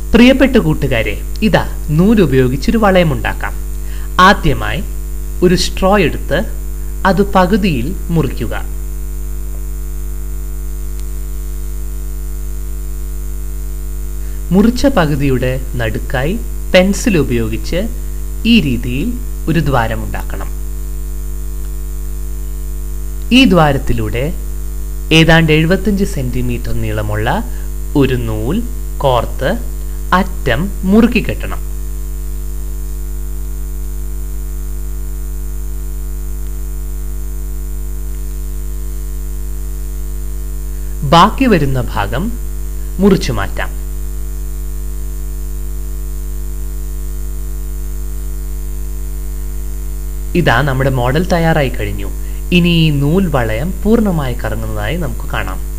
പ്രിയപ്പെട്ട കൂട്ടുകാരെ ഇതാ നൂലുപയോഗിച്ചൊരു വളയമുണ്ടാക്കാം ആദ്യമായി ഒരു സ്ട്രോ എടുത്ത് അത് പകുതിയിൽ മുറിക്കുക മുറിച്ച പകുതിയുടെ നടുക്കായി പെൻസിൽ ഉപയോഗിച്ച് ഈ രീതിയിൽ ഒരു ദ്വാരമുണ്ടാക്കണം ഈ ദ്വാരത്തിലൂടെ ഏതാണ്ട് എഴുപത്തഞ്ച് സെന്റിമീറ്റർ നീളമുള്ള ഒരു നൂൽ കോർത്ത് അറ്റം മുറുക്കി കെട്ടണം ബാക്കി വരുന്ന ഭാഗം മുറിച്ചു മാറ്റാം ഇതാ നമ്മുടെ മോഡൽ തയ്യാറായി കഴിഞ്ഞു ഇനി ഈ നൂൽ വളയം പൂർണ്ണമായി കറങ്ങുന്നതായി നമുക്ക് കാണാം